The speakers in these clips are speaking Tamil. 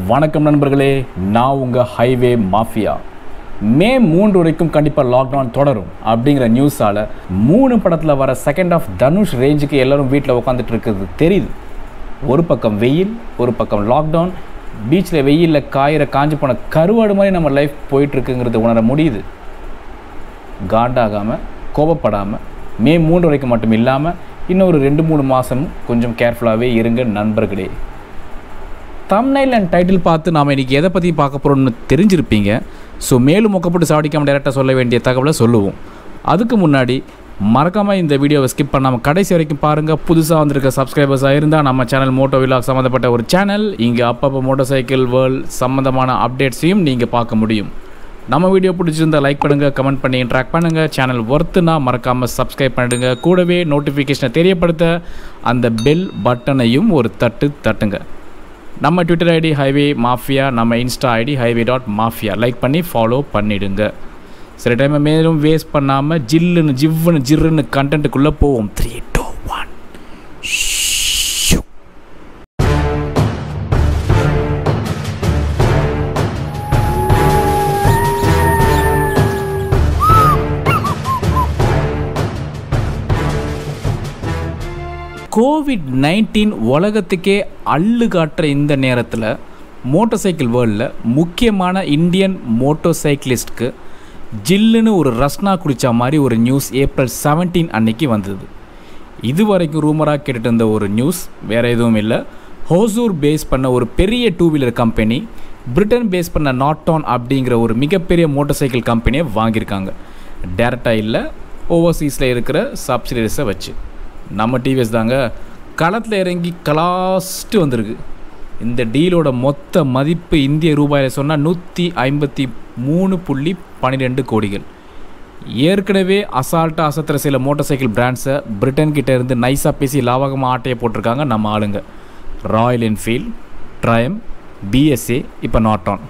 வணக்கம் நண்பர்களே நான் உங்கள் ஹைவே மாஃபியா மே மூன்று வரைக்கும் கண்டிப்பாக லாக்டவுன் தொடரும் அப்படிங்கிற நியூஸால் மூணு படத்தில் வர செகண்ட் ஆஃப் தனுஷ் ரேஞ்சுக்கு எல்லாரும் வீட்டில் உட்காந்துட்டு இருக்கிறது தெரியுது ஒரு பக்கம் வெயில் ஒரு பக்கம் லாக்டவுன் பீச்சில் வெயிலில் காயிற காஞ்சு போன கருவாடு மாதிரி நம்ம லைஃப் போயிட்டுருக்குங்கிறது உணர முடியுது காண்டாகாமல் கோபப்படாமல் மே மூன்று வரைக்கும் மட்டும் இல்லாமல் இன்னும் ஒரு ரெண்டு மூணு மாதம் கொஞ்சம் கேர்ஃபுல்லாகவே இருங்க நண்பர்களே தம்னைல் அண்ட் டைட்டில் பார்த்து நாம் இன்றைக்கி எதை பற்றி பார்க்க போகிறோம்னு தெரிஞ்சிருப்பீங்க ஸோ மேலும் மொக்கப்பட்டு சாடிக்காமல் டேரெக்டாக சொல்ல வேண்டிய தகவலை சொல்லுவோம் அதுக்கு முன்னாடி மறக்காமல் இந்த வீடியோவை ஸ்கிப் பண்ணாமல் கடைசி வரைக்கும் பாருங்கள் புதுசாக வந்திருக்க சப்ஸ்கிரைபர்ஸாக இருந்தால் நம்ம சேனல் மோட்டோ விலாக் சம்மந்தப்பட்ட ஒரு சேனல் இங்கே அப்பப்போ மோட்டார் சைக்கிள் வேர்ல்ட் சம்மந்தமான அப்டேட்ஸையும் நீங்கள் பார்க்க முடியும் நம்ம வீடியோ பிடிச்சிருந்தா லைக் பண்ணுங்கள் கமெண்ட் பண்ணி ட்ராக் பண்ணுங்கள் சேனல் ஒர்த்துனா மறக்காமல் சப்ஸ்கிரைப் பண்ணிடுங்க கூடவே நோட்டிஃபிகேஷனை தெரியப்படுத்த அந்த பெல் பட்டனையும் ஒரு தட்டு தட்டுங்க நம்ம ட்விட்டர் ஐடி ஹைவே மாஃபியா நம்ம Insta ID highway dot mafia like பண்ணி ஃபாலோ பண்ணிடுங்க சில டைம் மேலும் வேஸ்ட் பண்ணாமல் ஜில்லுன்னு ஜிவ்வுன்னு ஜிர்ருன்னு கண்டென்ட்டுக்குள்ளே போவோம் three two one COVID nineteen உலகத்துக்கே அள்ளு காட்டுற இந்த நேரத்தில் மோட்டார் சைக்கிள் வேர்ல்டில் முக்கியமான இந்தியன் மோட்டோ சைக்கிளிஸ்ட்க்கு ஜில்லுன்னு ஒரு ரஸ்னா குடித்த மாதிரி ஒரு நியூஸ் ஏப்ரல் செவன்டீன் அன்னைக்கு வந்தது இது வரைக்கும் ரூமராக கேட்டுட்டு இருந்த ஒரு நியூஸ் வேறு எதுவும் இல்லை ஹோசூர் பேஸ் பண்ண ஒரு பெரிய two wheeler company Britain base பண்ண நாட்டான் அப்படிங்கிற ஒரு மிகப்பெரிய மோட்டார் சைக்கிள் கம்பெனியை வாங்கியிருக்காங்க டேரெக்டாக இல்லை ஓவர்சீஸில் இருக்கிற சப்சிடரிஸை வச்சு நம்ம டிவிஎஸ் தாங்க களத்தில் இறங்கி கலாஸ்ட்டு வந்திருக்கு இந்த டீலோட மொத்த மதிப்பு இந்திய ரூபாயில் சொன்னால் நூற்றி ஐம்பத்தி மூணு புள்ளி பன்னிரெண்டு கோடிகள் ஏற்கனவே அசால்ட்டாக அசத்துற சில மோட்டார் சைக்கிள் பிராண்ட்ஸை பிரிட்டன் கிட்ட இருந்து நைஸாக பேசி லாவகமாக ஆட்டையை போட்டிருக்காங்க நம்ம ஆளுங்க ராயல் என்ஃபீல்ட் ட்ரயம் பிஎஸ்ஏ இப்போ நாட்டான்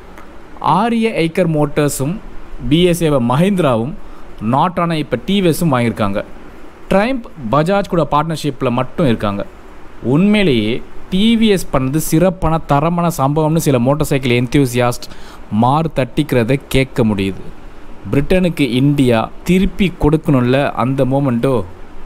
ஆரிய ஐக்கர் மோட்டர்ஸும் பிஎஸ்ஏவை மஹிந்திராவும் நாட்டானை இப்போ டிவிஎஸும் வாங்கியிருக்காங்க ட்ரைம்ப் பஜாஜ் கூட பார்ட்னர்ஷிப்பில் மட்டும் இருக்காங்க உண்மையிலேயே டிவிஎஸ் பண்ணது சிறப்பான தரமான சம்பவம்னு சில மோட்டார் சைக்கிள் என்த்தியூசியாஸ்ட் மாறு தட்டிக்கிறத கேட்க முடியுது பிரிட்டனுக்கு இந்தியா திருப்பி கொடுக்கணும்ல அந்த மூமெண்ட்டோ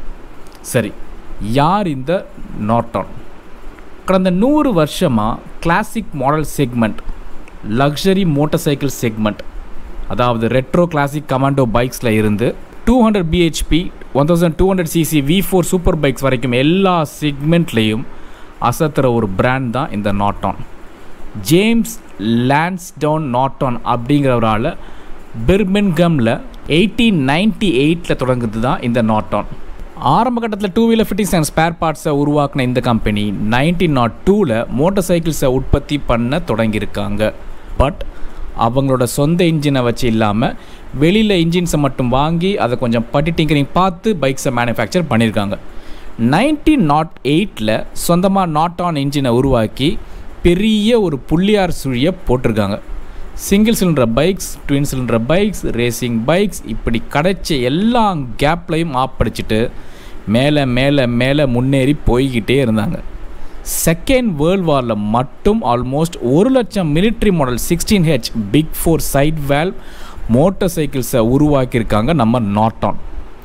சரி யார் இந்த நாட்டான் கடந்த நூறு வருஷமாக classic model segment luxury motor cycle segment அதாவது ரெட்ரோ கிளாசிக் கமாண்டோ பைக்ஸில் இருந்து two hundred BHP one thousand two hundred CC V four super bikes வரைக்கும் எல்லா செக்மெண்ட்லேயும் அசத்துற ஒரு பிராண்ட் தான் இந்த நாட்டான் ஜேம்ஸ் லான்ஸ்டவுன் நாட்டான் அப்படிங்கிறவரால் பிர்மின்கமில் எயிட்டீன் நைன்டி எயிட்டில் தொடங்குது தான் இந்த நாட்டான் ஆரம்ப கட்டத்தில் two wheeler fittings and spare பார்ட்ஸை உருவாக்கின இந்த கம்பெனி நைன்டீன் நாட் டூவில் மோட்டார் சைக்கிள்ஸை உற்பத்தி பண்ண தொடங்கியிருக்காங்க பட் அவங்களோட சொந்த இன்ஜினை வச்சு இல்லாமல் வெளியில் இன்ஜின்ஸை மட்டும் வாங்கி அதை கொஞ்சம் பட்டி டிங்கரிங் பார்த்து பைக்ஸை மேனுஃபேக்சர் பண்ணியிருக்காங்க நைன்டீன் நாட் எயிட்டில் சொந்தமாக நாட் ஆன் இன்ஜினை உருவாக்கி பெரிய ஒரு புள்ளியார் சுழியை போட்டிருக்காங்க single cylinder bikes twin cylinder bikes racing bikes இப்படி கிடைச்ச எல்லா கேப்லையும் ஆப்படிச்சிட்டு மேலே மேலே மேலே முன்னேறி போய்கிட்டே இருந்தாங்க செகண்ட் வேர்ல்ட் வாரில் மட்டும் ஆல்மோஸ்ட் ஒரு லட்சம் military model sixteen H big four side valve motor சைக்கிள்ஸை உருவாக்கியிருக்காங்க நம்ம நாட்டான்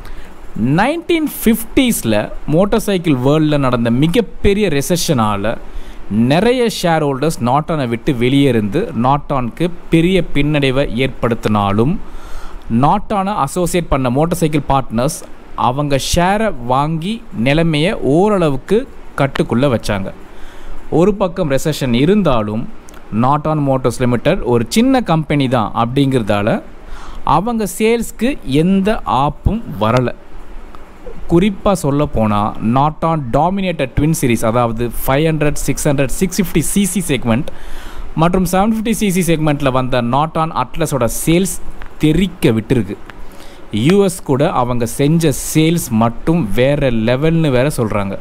நைன்டீன் ஃபிஃப்டீஸில் மோட்டார் சைக்கிள் வேர்ல்டில் நடந்த மிகப்பெரிய ரெசஷனால் நிறைய ஷேர் ஹோல்டர்ஸ் நாட்டானை விட்டு வெளியே இருந்து நாட்டானுக்கு பெரிய பின்னடைவை ஏற்படுத்தினாலும் நாட்டானை அசோசியேட் பண்ண மோட்டார் சைக்கிள் பார்ட்னர்ஸ் அவங்க ஷேரை வாங்கி நிலைமையை ஓரளவுக்கு கட்டுக்குள்ளே வச்சாங்க ஒரு பக்கம் ரெசஷன் இருந்தாலும் நாட் ஆன் மோட்டர்ஸ் லிமிடெட் ஒரு சின்ன கம்பெனி தான் அப்படிங்கிறதால அவங்க சேல்ஸ்க்கு எந்த ஆப்பும் வரலை குறிப்பாக சொல்ல போனால் Norton dominated twin series அதாவது five hundred six hundred six fifty CC segment மற்றும் செவன் ஃபிஃப்டி சிசி செக்மெண்ட்டில் வந்த நாட் ஆன் அட்லஸோட சேல்ஸ் தெறிக்க விட்டுருக்கு யூஎஸ் கூட அவங்க செஞ்ச சேல்ஸ் மட்டும் வேறு லெவல்னு வேற சொல்கிறாங்க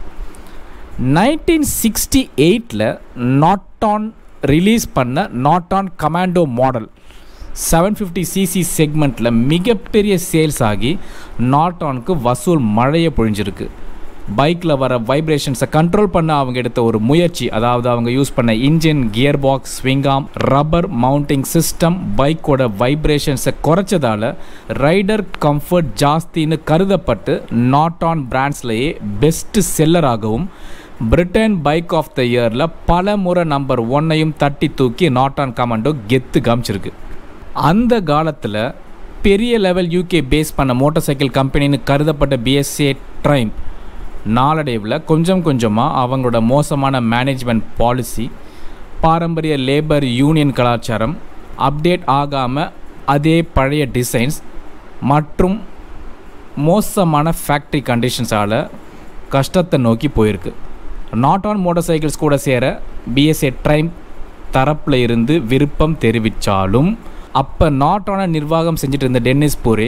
நைன்டீன் சிக்ஸ்டி எயிட்டில் நாட் ஆன் ரிலீஸ் பண்ண Norton Commando model seven fifty CC செக்மெண்ட்டில் மிகப்பெரிய சேல்ஸ் ஆகி நாட் ஆனுக்கு வசூல் மழையை பொழிஞ்சிருக்கு பைக்கில் வர வைப்ரேஷன்ஸை கண்ட்ரோல் பண்ண அவங்க எடுத்த ஒரு முயற்சி அதாவது அவங்க யூஸ் பண்ண engine gear box swingarm rubber mounting system பைக்கோட வைப்ரேஷன்ஸை குறைச்சதால ரைடர் கம்ஃபர்ட் ஜாஸ்தின்னு கருதப்பட்டு நாட் ஆன் பிராண்ட்ஸ்லேயே பெஸ்ட் செல்லராகவும் பிரிட்டன் பைக் ஆஃப் த இயரில் பல முறை நம்பர் ஒன்னையும் தட்டி தூக்கி நாட் ஆன் கமாண்டோ கெத்து காமிச்சிருக்கு அந்த காலத்தில் பெரிய லெவல் யூகே பேஸ் பண்ண மோட்டார் சைக்கிள் கம்பெனின்னு கருதப்பட்ட பிஎஸ்ஏ ட்ரைம் நாளடைவில் கொஞ்சம் கொஞ்சமாக அவங்களோட மோசமான மேனேஜ்மெண்ட் பாலிசி பாரம்பரிய லேபர் யூனியன் கலாச்சாரம் அப்டேட் ஆகாமல் அதே பழைய டிசைன்ஸ் மற்றும் மோசமான ஃபேக்ட்ரி கண்டிஷன்ஸால் கஷ்டத்தை நோக்கி போயிருக்கு நாட் ஆன் மோட்டார் சைக்கிள்ஸ் கூட சேர பிஎஸ்ஏ ட்ரைம் தரப்பில் இருந்து விருப்பம் தெரிவித்தாலும் அப்போ நாட் ஆன நிர்வாகம் செஞ்சுட்டு இருந்த டென்னிஸ் பூரே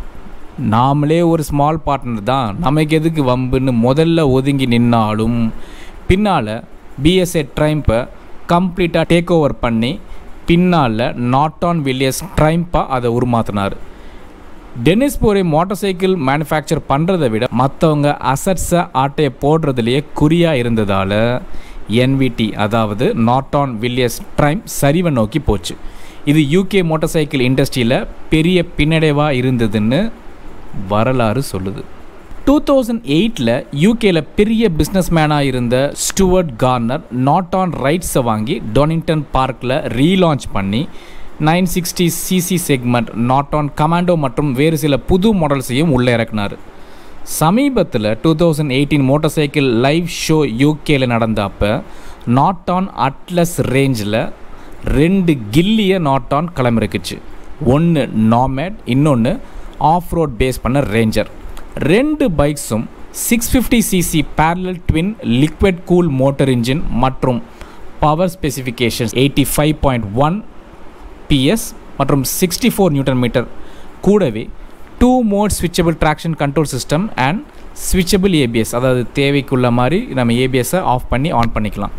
நாமளே ஒரு ஸ்மால் பார்ட்னர் தான் நமக்கு எதுக்கு வம்புன்னு முதல்ல ஒதுங்கி நின்னாலும் பின்னால் பிஎஸ்ஏ ட்ரைம்பை கம்ப்ளீட்டாக டேக் ஓவர் பண்ணி பின்னால் நாட் ஆன் வில்லியஸ் ட்ரைம்பாக அதை உருமாற்றினார் Dennis Poore motor cycle manufacture பண்ணுறதை விட மற்றவங்க அசட்ஸை ஆட்டையை போடுறதுலையே குறியாக இருந்ததால் என்விடி அதாவது நாட் ஆன் வில்லியஸ் ட்ரைம் சரிவை நோக்கி போச்சு இது யூகே மோட்டார் சைக்கிள் இண்டஸ்ட்ரியில் பெரிய பின்னடைவாக இருந்ததுன்னு வரலாறு சொல்லுது டூ தௌசண்ட் எயிட்டில் யூகேல பெரிய பிஸ்னஸ் மேனாக இருந்த ஸ்டுவர்ட் கார்னர் நாட் ஆன் ரைட்ஸை வாங்கி டொனிங்டன் பார்க்கில் ரீலான்ச் பண்ணி nine sixty CC segment Norton Commando மற்றும் வேறு சில புது மாடல்ஸையும் உள்ளே இறக்குனார் சமீபத்தில் two thousand eighteen motor cycle live show யூகேல நடந்த அப்போ நாட் ஆன் அட்லஸ் ரேஞ்சில் ரெண்டு கில்லிய நாட் ஆன் கிளம்பிருக்குச்சு ஒன்று நாமேட் இன்னொன்று ஆஃப் ரோட் பேஸ் பண்ண ரேஞ்சர் ரெண்டு பைக்ஸும் six fifty CC parallel twin liquid cool motor engine மற்றும் power specifications eighty five point one PS மற்றும் சிக்ஸ்டி ஃபோர் நியூட்டன் மீட்டர் கூடவே two mode switchable traction control system and switchable ABS அதாவது தேவைக்குள்ள மாதிரி நம்ம ஏபிஎஸ்ஸை ஆஃப் பண்ணி ஆன் பண்ணிக்கலாம்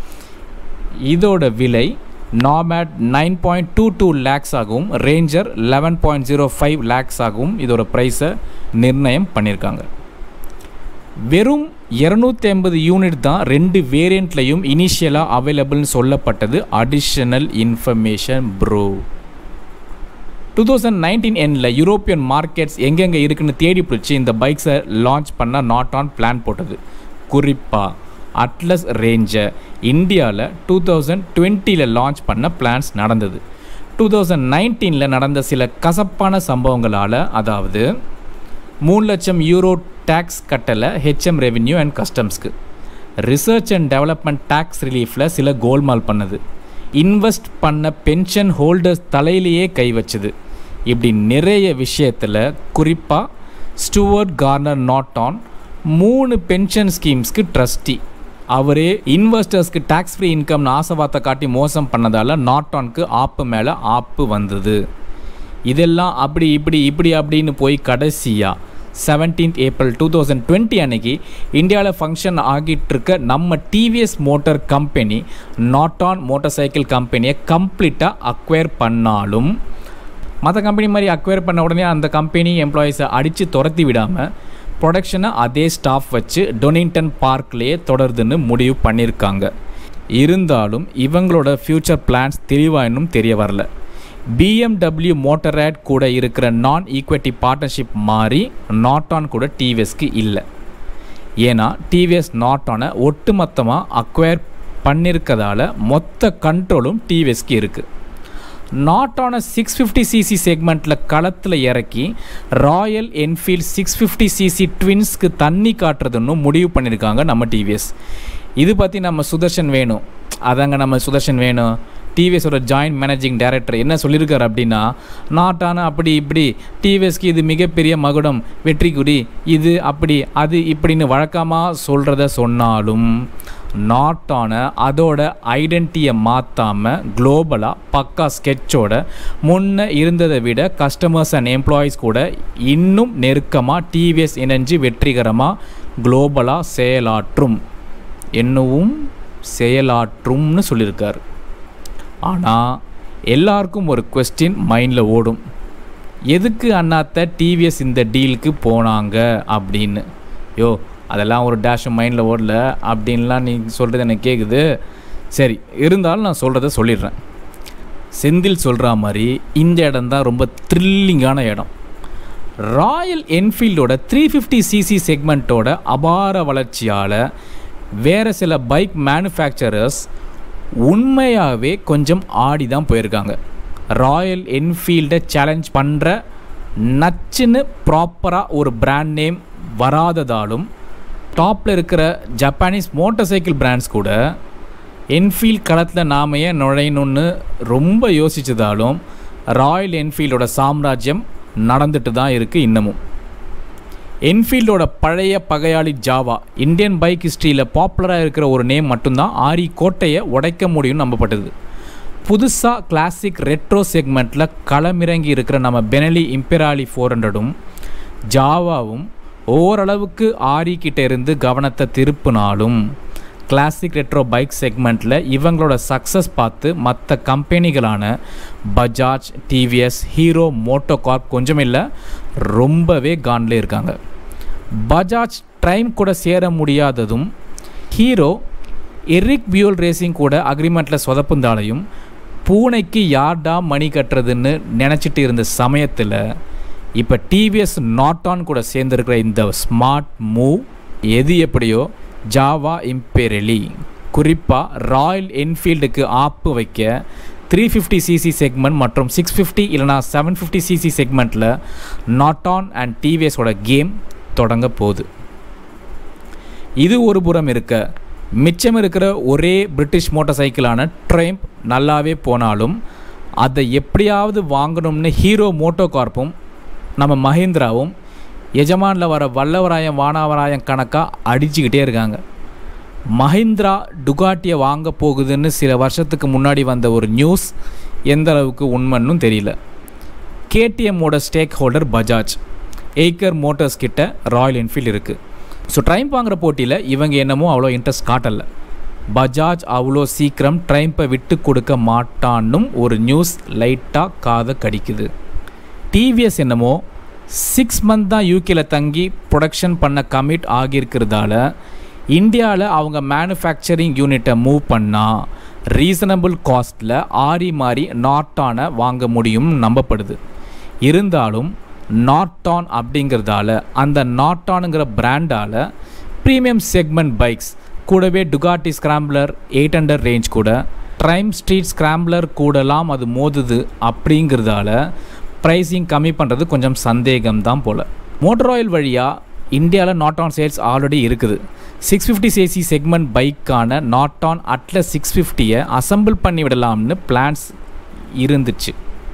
இதோட விலை Nomad nine point two two lakhs ஆகவும் Ranger eleven point zero five lakhs ஆகவும் இதோட ப்ரைஸை நிர்ணயம் பண்ணியிருக்காங்க வெறும் இரநூத்தி ஐம்பது யூனிட் தான் ரெண்டு வேரியண்ட்லையும் இனிஷியலாக அவைலபிள்னு சொல்லப்பட்டது additional information bro two thousand nineteen எண்ணில் யூரோப்பியன் மார்க்கெட்ஸ் எங்கெங்கே இருக்குன்னு தேடி பிடிச்சி இந்த பைக்ஸை லான்ச் பண்ண நாட் ஆன் பிளான் போட்டது குறிப்பாக அட்லஸ் ரேஞ்சை இந்தியாவில் டூ தௌசண்ட் டுவெண்ட்டியில் லான்ச் பண்ண பிளான்ஸ் நடந்தது டூ தௌசண்ட் நைன்டீனில் நடந்த சில கசப்பான சம்பவங்களால் அதாவது மூணு லட்சம் யூரோ டேக்ஸ் கட்டலை ஹெச்எம் ரெவென்யூ அண்ட் கஸ்டம்ஸ்க்கு ரிசர்ச் அண்ட் டெவலப்மெண்ட் டேக்ஸ் ரிலீஃபில் சில கோல்மால் பண்ணுது இன்வெஸ்ட் பண்ண பென்ஷன் ஹோல்டர்ஸ் தலையிலேயே கை வச்சுது இப்படி நிறைய விஷயத்தில் குறிப்பாக ஸ்டூவர்ட் கார்னர் நாட் ஆன் மூணு பென்ஷன் ஸ்கீம்ஸ்க்கு ட்ரஸ்டி அவரே இன்வெஸ்டர்ஸ்க்கு டேக்ஸ் ஃப்ரீ இன்கம்னு ஆசைவார்த்தை காட்டி மோசம் பண்ணதால் நாட் ஆன்க்கு ஆப்பு மேலே ஆப்பு வந்தது இதெல்லாம் அப்படி இப்படி இப்படி அப்படின்னு போய் கடைசியாக seventeenth April two thousand twenty அன்னைக்கு இந்தியாவில் ஃபங்க்ஷன் ஆகிட்டு இருக்க நம்ம TVS motor company Norton motor cycle கம்பெனியை கம்ப்ளீட்டாக அக்வயர் பண்ணாலும் மற்ற கம்பெனி மாதிரி அக்வயர் பண்ண உடனே அந்த கம்பெனி எம்ப்ளாயீஸை அடித்து துரத்தி விடாமல் ப்ரொடக்ஷனை அதே ஸ்டாஃப் வச்சு டொனிங்டன் பார்க்லேயே தொடருதுன்னு முடிவு பண்ணியிருக்காங்க இருந்தாலும் இவங்களோட ஃப்யூச்சர் பிளான்ஸ் தெளிவாக இன்னும் தெரிய வரல பிஎம்டபிள்யூ மோட்டரேட் கூட இருக்கிற நான் ஈக்விட்டி பார்ட்னர்ஷிப் மாதிரி நாட் ஆன் கூட டிவிஎஸ்க்கு இல்லை ஏன்னா டிவிஎஸ் நாட் ஆனை ஒட்டுமொத்தமாக அக்வயர் பண்ணியிருக்கதால மொத்த கண்ட்ரோலும் டிவிஎஸ்க்கு இருக்குது நாட் ஆன சிக்ஸ் ஃபிஃப்டி சிசி செக்மெண்ட்டில் களத்தில் இறக்கி Royal Enfield six fifty CC ட்வின்ஸ்க்கு தண்ணி காட்டுறதுன்னு முடிவு பண்ணியிருக்காங்க நம்ம டிவிஎஸ் இது பற்றி நம்ம சுதர்ஷன் வேணும் அதாங்க நம்ம சுதர்ஷன் வேணும் டிவிஎஸோட ஜாயின்ட் மேனேஜிங் டைரக்டர் என்ன சொல்லியிருக்காரு அப்படின்னா நாட் ஆன அப்படி இப்படி டிவிஎஸ்க்கு இது மிகப்பெரிய மகுடம் வெற்றிக்குடி இது அப்படி அது இப்படின்னு வழக்கமாக சொல்கிறத சொன்னாலும் நாட் ஆன அதோட ஐடென்டிட்டியை மாற்றாமல் குளோபலாக பக்கா ஸ்கெட்சோட முன்ன இருந்ததை விட கஸ்டமர்ஸ் அண்ட் எம்ப்ளாயீஸ் கூட இன்னும் நெருக்கமாக டிவிஎஸ் இணைஞ்சு வெற்றிகரமாக குளோபலாக செயலாற்றும் என்னவும் செயலாற்றும்னு சொல்லியிருக்காரு ஆனால் எல்லாருக்கும் ஒரு கொஸ்டின் மைண்டில் ஓடும் எதுக்கு அண்ணாத்த டிவிஎஸ் இந்த டீலுக்கு போனாங்க அப்படின்னு யோ அதெல்லாம் ஒரு டேஷ் மைண்டில் ஓடல அப்படின்லாம் நீ சொல்கிறது எனக்கு கேட்குது சரி இருந்தாலும் நான் சொல்கிறத சொல்லிடுறேன் செந்தில் சொல்கிற மாதிரி இந்த இடம் தான் ரொம்ப த்ரில்லிங்கான இடம் ராயல் என்ஃபீல்டோட த்ரீ ஃபிஃப்டி சிசி செக்மெண்ட்டோட அபார வளர்ச்சியால் வேறு சில பைக் மேனுஃபேக்சரர்ஸ் உண்மையாகவே கொஞ்சம் ஆடி தான் போயிருக்காங்க ராயல் என்ஃபீல்டை சேலஞ்ச் பண்ணுற நச்சுன்னு ப்ராப்பராக ஒரு பிராண்ட் நேம் வராததாலும் டாப்பில் இருக்கிற ஜப்பானீஸ் மோட்டார் சைக்கிள் பிராண்ட்ஸ் கூட என்ஃபீல்ட் களத்தில் நாம ஏன் நுழையணும்னு ரொம்ப யோசிச்சதாலும் ராயல் என்ஃபீல்டோட சாம்ராஜ்யம் நடந்துட்டு தான் இருக்குது இன்னமும் என்ஃபீல்டோட பழைய பகையாளி ஜாவா இந்தியன் பைக் ஹிஸ்ட்ரியில் பாப்புலராக இருக்கிற ஒரு நேம் மட்டும்தான் ஆரி கோட்டையை உடைக்க முடியும்னு நம்பப்பட்டது புதுசாக கிளாசிக் ரெட்ரோ செக்மெண்ட்டில் களமிறங்கி இருக்கிற நம்ம பெனலி இம்பெராலி ஃபோர் ஹண்ட்ரடும் ஜாவாவும் ஓரளவுக்கு ஆரி கிட்ட இருந்து கவனத்தை திருப்பினாலும் கிளாசிக் ரெட்ரோ பைக் செக்மெண்ட்டில் இவங்களோட சக்ஸஸ் பார்த்து மற்ற கம்பெனிகளான பஜாஜ் டிவிஎஸ் ஹீரோ மோட்டோகார்ப் கொஞ்சம் இல்லை ரொம்பவே கான்லே இருக்காங்க பஜாஜ் ட்ரைம் கூட சேர முடியாததும் ஹீரோ எரிக் பியூல் ரேசிங் கூட அக்ரிமெண்ட்டில் சொதப்புந்தாலையும் பூனைக்கு யார்டா மணி கட்டுறதுன்னு நினச்சிட்டு இருந்த சமயத்தில் இப்போ டிவிஎஸ் நாட் ஆன் கூட சேர்ந்துருக்கிற இந்த ஸ்மார்ட் மூவ் எது எப்படியோ ஜாவா இம்பேரலி குறிப்பாக ராயல் என்ஃபீல்டுக்கு ஆப்பு வைக்க த்ரீ ஃபிஃப்டி சிசி செக்மெண்ட் மற்றும் சிக்ஸ் ஃபிஃப்டி இல்லைனா செவன் ஃபிஃப்டி சிசி செக்மெண்ட்டில் நாட் ஆன் அண்ட் டிவிஎஸோட கேம் தொடங்க போகுது இது ஒரு புறம் இருக்க மிச்சம் இருக்கிற ஒரே பிரிட்டிஷ் மோட்டார் சைக்கிளான ட்ரைம்ப் நல்லாவே போனாலும் அதை எப்படியாவது வாங்கணும்னு ஹீரோ மோட்டோ கார்ப்பும் நம்ம மஹிந்திராவும் எஜமானில் வர வல்லவராயம் வானாவராயம் கணக்காக அடிச்சுக்கிட்டே இருக்காங்க மஹிந்திரா டுகாட்டியை வாங்க போகுதுன்னு சில வருஷத்துக்கு முன்னாடி வந்த ஒரு நியூஸ் எந்த அளவுக்கு உண்மைன்னு தெரியல கேடிஎம்மோட stake holder Bajaj Eicher motors கிட்ட ராயல் என்ஃபீல்டு இருக்குது ஸோ ட்ரைம்ப் வாங்குற போட்டியில் இவங்க என்னமோ அவ்வளோ இன்ட்ரெஸ்ட் காட்டலை பஜாஜ் அவ்வளோ சீக்கிரம் ட்ரைம்பை விட்டு கொடுக்க மாட்டான்னும் ஒரு நியூஸ் லைட்டாக காதை கடிக்குது டிவிஎஸ் என்னமோ சிக்ஸ் மந்த் தான் யூகேல தங்கி ப்ரொடக்ஷன் பண்ண கமிட் ஆகியிருக்கிறதால இந்தியாவில் அவங்க மேனுஃபேக்சரிங் யூனிட்டை மூவ் பண்ணால் ரீசனபிள் காஸ்ட்டில் ஆரி மாறி நாட்டான வாங்க முடியும் நம்பப்படுது இருந்தாலும் நாட்டான் அப்படிங்கிறதால அந்த நாட்டானுங்கிற பிராண்டால் ப்ரீமியம் செக்மெண்ட் பைக்ஸ் கூடவே Ducati Scrambler eight hundred range கூட ட்ரைம் ஸ்ட்ரீட் ஸ்கிராம்பிளர் கூடலாம் அது மோதுது அப்படிங்கிறதால ப்ரைஸிங் கம்மி பண்ணுறது கொஞ்சம் சந்தேகம் தான் போல் மோட்டர் ஆயில் வழியாக இந்தியாவில் நாட் ஆன் சேல்ஸ் ஆல்ரெடி இருக்குது சிக்ஸ் ஃபிஃப்டி சிசி செக்மெண்ட் பைக்கான நாட் ஆன் அட்லஸ் சிக்ஸ் ஃபிஃப்டியை அசம்பிள் பண்ணி விடலாம்னு பிளான்ஸ் இருந்துச்சு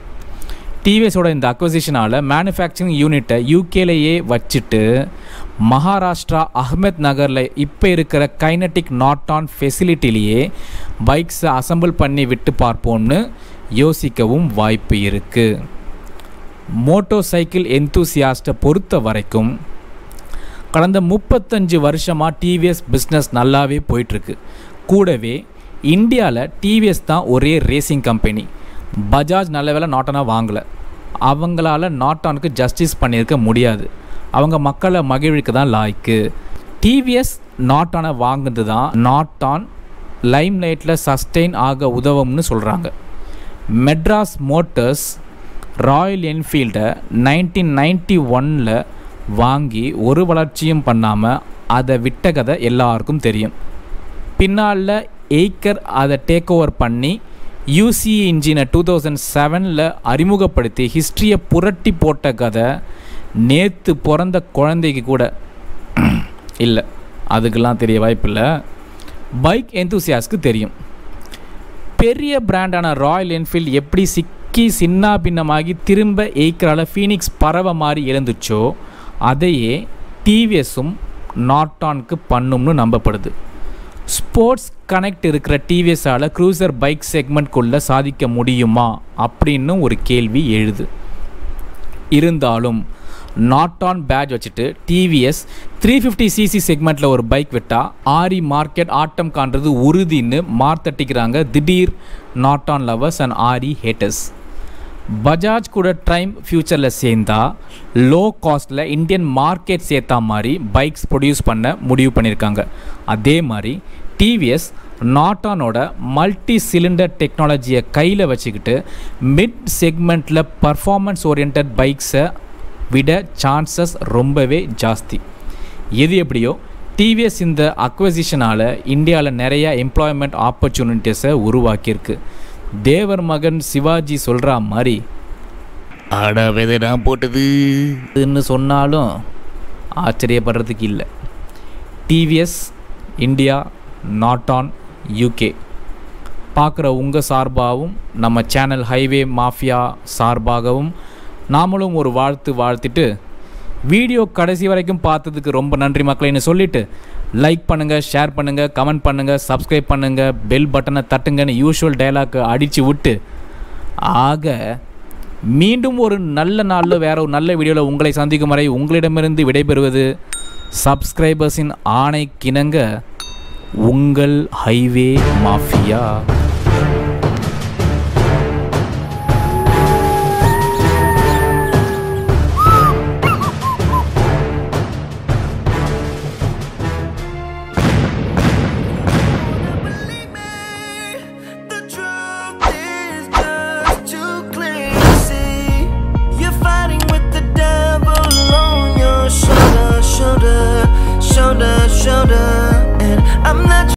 டிவிஎஸோட இந்த அக்வசிஷனால் மேனுஃபேக்சரிங் யூனிட்டை யூகேலேயே வச்சுட்டு மகாராஷ்டிரா அஹ்மத் நகரில் இப்போ இருக்கிற கைனட்டிக் நாட் ஆன் ஃபெசிலிட்டிலேயே பைக்ஸை அசம்பிள் பண்ணி விட்டு பார்ப்போம்னு யோசிக்கவும் வாய்ப்பு இருக்குது மோட்டோ சைக்கிள் எந்தூசியாஸ்ட்டை பொறுத்த வரைக்கும் கடந்த முப்பத்தஞ்சு வருஷமாக டிவிஎஸ் பிஸ்னஸ் நல்லாவே போயிட்டுருக்கு கூடவே இந்தியாவில் டிவிஎஸ் தான் ஒரே ரேசிங் கம்பெனி பஜாஜ் நல்ல வேலை நாட்டானாக வாங்கலை அவங்களால நாட்டானுக்கு ஜஸ்டிஸ் பண்ணியிருக்க முடியாது அவங்க மக்களை மகிழ்விக்க தான் லாய்க்கு டிவிஎஸ் நாட்டானை வாங்குறது தான் நாட்டான் லைம் லைட்டில் சஸ்டெயின் ஆக உதவும்னு சொல்கிறாங்க மெட்ராஸ் மோட்டர்ஸ் ராயல் என்ஃபீல்டை நைன்டீன் நைன்டி ஒனில் வாங்கி ஒரு வளர்ச்சியும் பண்ணாமல் அதை விட்ட கதை எல்லாருக்கும் தெரியும் பின்னால் எய்க்கர் அதை டேக் ஓவர் பண்ணி யூசி இன்ஜினை டூ தௌசண்ட் செவனில் அறிமுகப்படுத்தி ஹிஸ்ட்ரியை புரட்டி போட்ட கதை நேற்று பிறந்த குழந்தைக்கு கூட இல்லை அதுக்கெல்லாம் தெரிய வாய்ப்பில்லை பைக் எந்தூசியாஸ்க்கு தெரியும் பெரிய பிராண்டான ராயல் என்ஃபீல்டு எப்படி சிக்கி சின்னா பின்னமாகி திரும்ப எய்க்கரால் ஃபீனிக்ஸ் பறவை மாதிரி எழுந்துச்சோ அதையே டிவிஎஸும் நாட்டானுக்கு பண்ணும்னு நம்பப்படுது ஸ்போர்ட்ஸ் கனெக்ட் இருக்கிற டிவிஎஸால் க்ரூசர் பைக் செக்மெண்ட்குள்ளே சாதிக்க முடியுமா அப்படின்னு ஒரு கேள்வி எழுது இருந்தாலும் நாட் ஆன் பேட்ச் வச்சுட்டு டிவிஎஸ் த்ரீ ஃபிஃப்டி சிசி செக்மெண்ட்டில் ஒரு பைக் விட்டால் ஆரி மார்க்கெட் ஆட்டம் காண்றது உறுதின்னு மார்த்தட்டிக்கிறாங்க திடீர் நாட் ஆன் லவர்ஸ் அண்ட் ஆரி ஹேட்டர்ஸ் பஜாஜ் கூட ட்ரைம் ஃப்யூச்சரில் சேர்ந்தா லோ காஸ்ட்டில் இந்தியன் மார்க்கெட் சேர்த்தா மாதிரி பைக்ஸ் ப்ரொடியூஸ் பண்ண முடிவு பண்ணியிருக்காங்க அதே மாதிரி டிவிஎஸ் நாட்டானோட மல்டி சிலிண்டர் டெக்னாலஜியை கையில் வச்சுக்கிட்டு மிட் செக்மெண்ட்டில் பர்ஃபார்மன்ஸ் ஓரியன்ட் பைக்ஸை விட சான்சஸ் ரொம்பவே ஜாஸ்தி எது எப்படியோ டிவிஎஸ் இந்த அக்வசிஷனால் இந்தியாவில் நிறைய எம்ப்ளாய்மெண்ட் ஆப்பர்ச்சுனிட்டிஸை உருவாக்கியிருக்கு தேவர் மகன் சிவாஜி சொல்கிற மாதிரி ஆடா விதை நான் போட்டது இதுன்னு சொன்னாலும் ஆச்சரியப்படுறதுக்கு இல்லை TVS India Norton UK பார்க்குற உங்கள் சார்பாகவும் நம்ம சேனல் ஹைவே மாஃபியா சார்பாகவும் நாமளும் ஒரு வாழ்த்து வாழ்த்திட்டு வீடியோ கடைசி வரைக்கும் பார்த்ததுக்கு ரொம்ப நன்றி மக்களேன்னு சொல்லிட்டு லைக் பண்ணுங்கள் ஷேர் பண்ணுங்கள் கமெண்ட் பண்ணுங்கள் சப்ஸ்கிரைப் பண்ணுங்கள் பெல் பட்டனை தட்டுங்கன்னு யூஷுவல் டைலாக் அடித்து விட்டு ஆக மீண்டும் ஒரு நல்ல நாளில் வேற ஒரு நல்ல வீடியோவில் உங்களை சந்திக்கும் வரை உங்களிடமிருந்து விடைபெறுவது சப்ஸ்கிரைபர்ஸின் ஆணைக்கிணங்க உங்கள் ஹைவே மாஃபியா